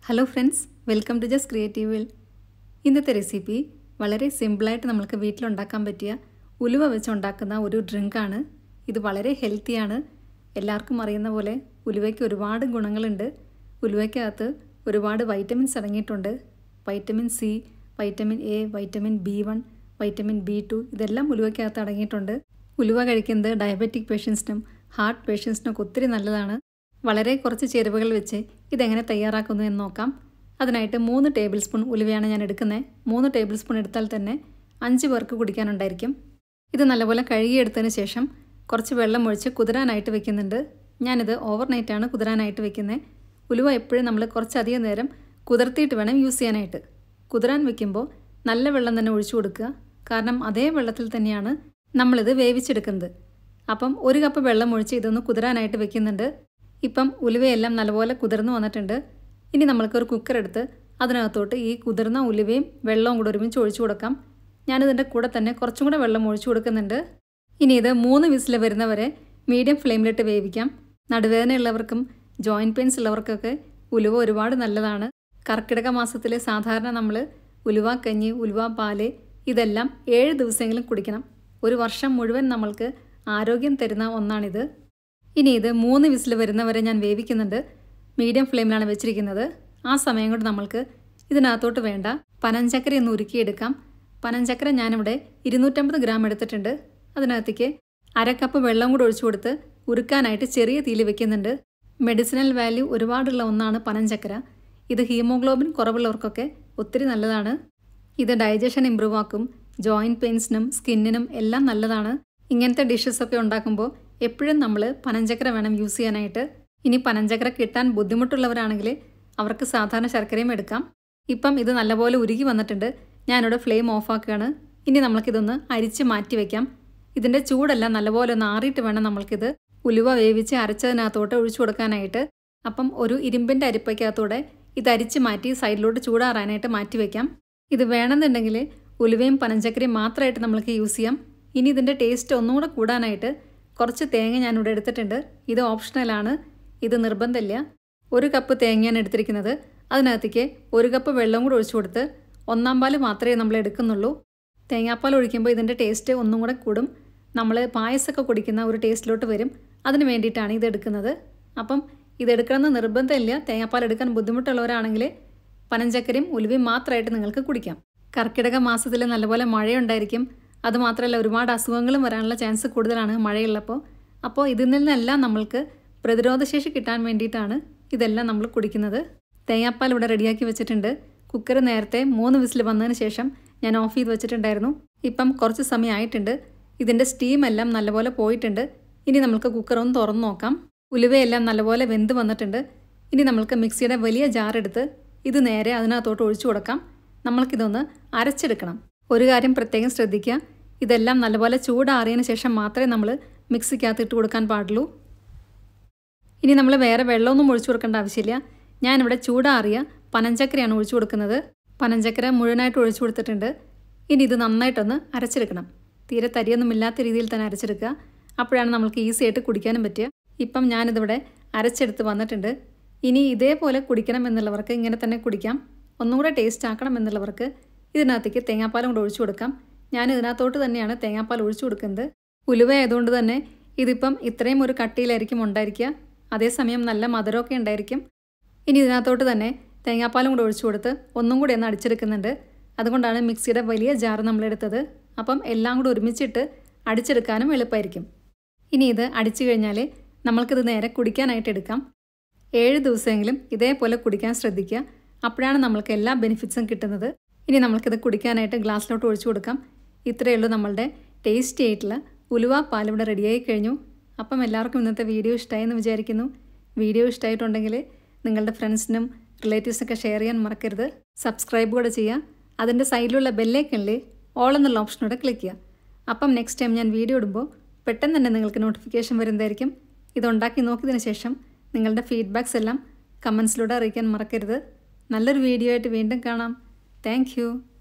hello friends welcome to just creative world ഇന്നത്തെ recipe വളരെ സിമ്പിളായിട്ട് നമുക്ക് വീട്ടിലുണ്ടാക്കാൻ പറ്റിയ ഉലുവ വെച്ച് ഉണ്ടാക്കുന്ന ഒരു ഡ്രിങ്കാണ് ഇത് വളരെ ഹെൽത്തിയാണ് എല്ലാവർക്കും അറിയുന്ന പോലെ ഉലുവയ്ക്ക് ഒരുപാട് ഗുണങ്ങളുണ്ട് ഉലുവയ്ക്കകത്ത് ഒരുപാട് വൈറ്റമിൻസ് അടങ്ങിയിട്ടുണ്ട് vitamin C vitamin A vitamin B one vitamin B two ഇതെല്ലാം ഉലുവയ്ക്കകത്ത് അടങ്ങിയിട്ടുണ്ട് ഉലുവ കഴിക്കുന്നത് ഡയബറ്റിക് പേഷ്യൻസിനും ഹാർട്ട് പേഷ്യൻസിനൊക്കെ ഒത്തിരി നല്ലതാണ് വളരെ കുറച്ച് ചേരുവകൾ വെച്ച് ഇതെങ്ങനെ തയ്യാറാക്കുന്നു എന്ന് നോക്കാം അതിനായിട്ട് മൂന്ന് ടേബിൾ സ്പൂൺ ഉലുവയാണ് ഞാൻ എടുക്കുന്നത് മൂന്ന് ടേബിൾ സ്പൂൺ എടുത്താൽ തന്നെ അഞ്ച് പേർക്ക് കുടിക്കാനുണ്ടായിരിക്കും ഇത് നല്ലപോലെ കഴുകിയെടുത്തതിന് ശേഷം കുറച്ച് വെള്ളം ഒഴിച്ച് കുതിരാനായിട്ട് വെക്കുന്നുണ്ട് ഞാനിത് ഓവർനൈറ്റാണ് കുതിരാനായിട്ട് വെക്കുന്നത് ഉലുവ എപ്പോഴും നമ്മൾ കുറച്ചധികം നേരം കുതിർത്തിയിട്ട് വേണം യൂസ് ചെയ്യാനായിട്ട് കുതിരാൻ വെക്കുമ്പോൾ നല്ല വെള്ളം തന്നെ ഒഴിച്ചു കൊടുക്കുക കാരണം അതേ വെള്ളത്തിൽ തന്നെയാണ് നമ്മളിത് വേവിച്ചെടുക്കുന്നത് അപ്പം ഒരു കപ്പ് വെള്ളം ഒഴിച്ച് ഇതൊന്ന് കുതിരാനായിട്ട് വെക്കുന്നുണ്ട് ഇപ്പം ഉലുവയെല്ലാം നല്ലപോലെ കുതിർന്ന് വന്നിട്ടുണ്ട് ഇനി നമ്മൾക്കൊരു കുക്കർ എടുത്ത് അതിനകത്തോട്ട് ഈ കുതിർന്ന ഉലുവയും വെള്ളവും കൂടെ ഒരുമിച്ച് ഒഴിച്ചു കൊടുക്കാം ഞാനിതിൻ്റെ കൂടെ തന്നെ കുറച്ചും കൂടെ വെള്ളം ഒഴിച്ചു കൊടുക്കുന്നുണ്ട് ഇനി ഇത് മൂന്ന് വിസിൽ വരുന്നവരെ മീഡിയം ഫ്ലെയിമിലിട്ട് വേവിക്കാം നടുവേദനയുള്ളവർക്കും ജോയിൻറ്റ് പെയിൻസ് ഉള്ളവർക്കൊക്കെ ഉലുവ ഒരുപാട് നല്ലതാണ് കർക്കിടക മാസത്തിൽ സാധാരണ നമ്മൾ ഉലുവ കഞ്ഞി ഉലുവ പാല് ഇതെല്ലാം ഏഴ് ദിവസമെങ്കിലും കുടിക്കണം ഒരു വർഷം മുഴുവൻ നമ്മൾക്ക് ആരോഗ്യം തരുന്ന ഒന്നാണിത് ഇനി ഇത് മൂന്ന് വിസിൽ വരുന്നവരെ ഞാൻ വേവിക്കുന്നുണ്ട് മീഡിയം ഫ്ലെയിമിലാണ് വെച്ചിരിക്കുന്നത് ആ സമയം കൊണ്ട് നമ്മൾക്ക് ഇതിനകത്തോട്ട് വേണ്ട പനഞ്ചക്കര ഒന്ന് ഉരുക്കിയെടുക്കാം പനഞ്ചക്കര ഞാനിവിടെ ഇരുന്നൂറ്റമ്പത് ഗ്രാം എടുത്തിട്ടുണ്ട് അതിനകത്തേക്ക് അര കപ്പ് വെള്ളം കൂടെ ഒഴിച്ചു കൊടുത്ത് ഉരുക്കാനായിട്ട് ചെറിയ തീയിൽ വെക്കുന്നുണ്ട് മെഡിസിനൽ വാല്യൂ ഒരുപാടുള്ള ഒന്നാണ് പനഞ്ചക്കര ഇത് ഹീമോഗ്ലോബിൻ കുറവുള്ളവർക്കൊക്കെ ഒത്തിരി നല്ലതാണ് ഇത് ഡൈജഷൻ ഇമ്പ്രൂവ് ആക്കും ജോയിൻറ്റ് പെയിൻസിനും സ്കിന്നിനും എല്ലാം നല്ലതാണ് ഇങ്ങനത്തെ ഡിഷസ് ഒക്കെ ഉണ്ടാക്കുമ്പോൾ എപ്പോഴും നമ്മൾ പനഞ്ചക്കര വേണം യൂസ് ചെയ്യാനായിട്ട് ഇനി പനഞ്ചക്കര കിട്ടാൻ ബുദ്ധിമുട്ടുള്ളവരാണെങ്കിൽ അവർക്ക് സാധാരണ ശർക്കരയും എടുക്കാം ഇപ്പം ഇത് നല്ലപോലെ ഉരുകി വന്നിട്ടുണ്ട് ഞാനിവിടെ ഫ്ലെയിം ഓഫാക്കുകയാണ് ഇനി നമ്മൾക്കിതൊന്ന് അരിച്ച് മാറ്റി വയ്ക്കാം ഇതിൻ്റെ ചൂടെല്ലാം നല്ലപോലെ ഒന്ന് ആറിയിട്ട് വേണം നമ്മൾക്കിത് ഉലുവ വേവിച്ച് അരച്ചതിനകത്തോട്ട് ഒഴിച്ചു കൊടുക്കാനായിട്ട് അപ്പം ഒരു ഇരുമ്പിൻ്റെ അരിപ്പയ്ക്കകത്തൂടെ ഇത് അരിച്ച് മാറ്റി സൈഡിലോട്ട് ചൂടാറാനായിട്ട് മാറ്റി വയ്ക്കാം ഇത് വേണമെന്നുണ്ടെങ്കിൽ ഉലുവയും പനഞ്ചക്കരയും മാത്രമായിട്ട് നമ്മൾക്ക് യൂസ് ചെയ്യാം ഇനി ഇതിൻ്റെ ടേസ്റ്റ് ഒന്നുകൂടെ കൂടാനായിട്ട് കുറച്ച് തേങ്ങ ഞാനിവിടെ എടുത്തിട്ടുണ്ട് ഇത് ഓപ്ഷണലാണ് ഇത് നിർബന്ധമില്ല ഒരു കപ്പ് തേങ്ങയാണ് എടുത്തിരിക്കുന്നത് അതിനകത്തേക്ക് ഒരു കപ്പ് വെള്ളം കൂടെ ഒഴിച്ചു കൊടുത്ത് ഒന്നാം പാൽ മാത്രമേ നമ്മൾ എടുക്കുന്നുള്ളൂ തേങ്ങാപ്പാൽ ഒഴിക്കുമ്പോൾ ഇതിൻ്റെ ടേസ്റ്റ് ഒന്നും കൂടെ കൂടും നമ്മൾ പായസമൊക്കെ കുടിക്കുന്ന ഒരു ടേസ്റ്റിലോട്ട് വരും അതിന് വേണ്ടിയിട്ടാണ് ഇത് എടുക്കുന്നത് അപ്പം ഇത് എടുക്കണമെന്ന് നിർബന്ധമില്ല തേങ്ങാപ്പാൽ എടുക്കാൻ ബുദ്ധിമുട്ടുള്ളവരാണെങ്കിൽ പനഞ്ചക്കരയും ഉലുവയും മാത്രമായിട്ട് നിങ്ങൾക്ക് കുടിക്കാം കർക്കിടക മാസത്തിൽ നല്ലപോലെ മഴയുണ്ടായിരിക്കും അതുമാത്രമല്ല ഒരുപാട് അസുഖങ്ങളും വരാനുള്ള ചാൻസ് കൂടുതലാണ് മഴയുള്ളപ്പോൾ അപ്പോൾ ഇതിൽ നിന്നെല്ലാം നമ്മൾക്ക് പ്രതിരോധശേഷി കിട്ടാൻ വേണ്ടിയിട്ടാണ് ഇതെല്ലാം നമ്മൾ കുടിക്കുന്നത് തേങ്ങാപ്പാൽ ഇവിടെ റെഡിയാക്കി വെച്ചിട്ടുണ്ട് കുക്കർ നേരത്തെ മൂന്ന് വിസിൽ വന്നതിന് ശേഷം ഞാൻ ഓഫ് ചെയ്ത് വെച്ചിട്ടുണ്ടായിരുന്നു ഇപ്പം കുറച്ച് സമയം ആയിട്ടുണ്ട് ഇതിൻ്റെ സ്റ്റീം എല്ലാം നല്ലപോലെ പോയിട്ടുണ്ട് ഇനി നമുക്ക് കുക്കർ ഒന്ന് തുറന്നു നോക്കാം ഉലുവയെല്ലാം നല്ലപോലെ വെന്ത് വന്നിട്ടുണ്ട് ഇനി നമ്മൾക്ക് മിക്സിയുടെ വലിയ ജാറെടുത്ത് ഇത് നേരെ അതിനകത്തോട്ട് ഒഴിച്ചു കൊടുക്കാം നമ്മൾക്കിതൊന്ന് അരച്ചെടുക്കണം ഒരു കാര്യം പ്രത്യേകം ശ്രദ്ധിക്കുക ഇതെല്ലാം നല്ലപോലെ ചൂടാറിയതിന് ശേഷം മാത്രമേ നമ്മൾ മിക്സിക്കകത്ത് ഇട്ട് കൊടുക്കാൻ പാടുള്ളൂ ഇനി നമ്മൾ വേറെ വെള്ളമൊന്നും ഒഴിച്ചു കൊടുക്കേണ്ട ആവശ്യമില്ല ഞാനിവിടെ ചൂടാറിയ പനഞ്ചക്കരയാണ് ഒഴിച്ചു കൊടുക്കുന്നത് പനഞ്ചക്കര മുഴുവനായിട്ട് ഒഴിച്ചു കൊടുത്തിട്ടുണ്ട് ഇനി ഇത് നന്നായിട്ടൊന്ന് അരച്ചെടുക്കണം തീരെ തരിയൊന്നും ഇല്ലാത്ത രീതിയിൽ തന്നെ അരച്ചെടുക്കുക അപ്പോഴാണ് നമുക്ക് ഈസി ആയിട്ട് കുടിക്കാനും പറ്റുക ഇപ്പം ഞാനിതിവിടെ അരച്ചെടുത്ത് വന്നിട്ടുണ്ട് ഇനി ഇതേപോലെ കുടിക്കണം എന്നുള്ളവർക്ക് ഇങ്ങനെ തന്നെ കുടിക്കാം ഒന്നും കൂടെ ടേസ്റ്റ് ആക്കണം എന്നുള്ളവർക്ക് ഇതിനകത്തേക്ക് തേങ്ങാപ്പാലും കൂടെ ഒഴിച്ചു കൊടുക്കാം ഞാൻ ഇതിനകത്തോട്ട് തന്നെയാണ് തേങ്ങാപ്പാൽ ഒഴിച്ചു കൊടുക്കുന്നത് ഉലുവ ആയതുകൊണ്ട് തന്നെ ഇതിപ്പം ഇത്രയും ഒരു കട്ടിയിലായിരിക്കും ഉണ്ടായിരിക്കുക അതേസമയം നല്ല മധുരമൊക്കെ ഉണ്ടായിരിക്കും ഇനി ഇതിനകത്തോട്ട് തന്നെ തേങ്ങാപ്പാലും കൂടെ ഒഴിച്ചു കൊടുത്ത് ഒന്നും കൂടി ഒന്ന് അടിച്ചെടുക്കുന്നുണ്ട് അതുകൊണ്ടാണ് മിക്സിയുടെ വലിയ ജാർ നമ്മളെടുത്തത് അപ്പം എല്ലാം കൂടെ ഒരുമിച്ചിട്ട് അടിച്ചെടുക്കാനും എളുപ്പമായിരിക്കും ഇനി ഇത് അടിച്ചു കഴിഞ്ഞാൽ നമ്മൾക്കിത് നേരെ കുടിക്കാനായിട്ട് എടുക്കാം ഏഴ് ദിവസമെങ്കിലും ഇതേപോലെ കുടിക്കാൻ ശ്രദ്ധിക്കുക അപ്പോഴാണ് നമ്മൾക്ക് എല്ലാ ബെനിഫിറ്റ്സും കിട്ടുന്നത് ഇനി നമ്മൾക്കിത് കുടിക്കാനായിട്ട് ഗ്ലാസ്സിലോട്ട് ഒഴിച്ചു കൊടുക്കാം ഇത്രയേ ഉള്ളൂ നമ്മളുടെ ടേസ്റ്റി ആയിട്ടുള്ള ഉലുവ പാൽ ഇവിടെ റെഡിയായി കഴിഞ്ഞു അപ്പം എല്ലാവർക്കും ഇന്നത്തെ വീഡിയോ ഇഷ്ടമായി എന്ന് വിചാരിക്കുന്നു വീഡിയോ ഇഷ്ടമായിട്ടുണ്ടെങ്കിൽ നിങ്ങളുടെ ഫ്രണ്ട്സിനും റിലേറ്റീവ്സിനൊക്കെ ഷെയർ ചെയ്യാൻ മറക്കരുത് സബ്സ്ക്രൈബ് കൂടെ ചെയ്യുക അതിൻ്റെ സൈഡിലുള്ള ബെല്ലേക്കണിൽ ഓൾ എന്നുള്ള ഓപ്ഷനോടെ ക്ലിക്ക് ചെയ്യുക അപ്പം നെക്സ്റ്റ് ടൈം ഞാൻ വീഡിയോ ഇടുമ്പോൾ പെട്ടെന്ന് തന്നെ നിങ്ങൾക്ക് നോട്ടിഫിക്കേഷൻ വരുന്നതായിരിക്കും ഇതുണ്ടാക്കി നോക്കിയതിന് ശേഷം നിങ്ങളുടെ ഫീഡ്ബാക്സ് എല്ലാം കമൻസിലൂടെ അറിയിക്കാൻ മറക്കരുത് നല്ലൊരു വീഡിയോ ആയിട്ട് വീണ്ടും കാണാം താങ്ക്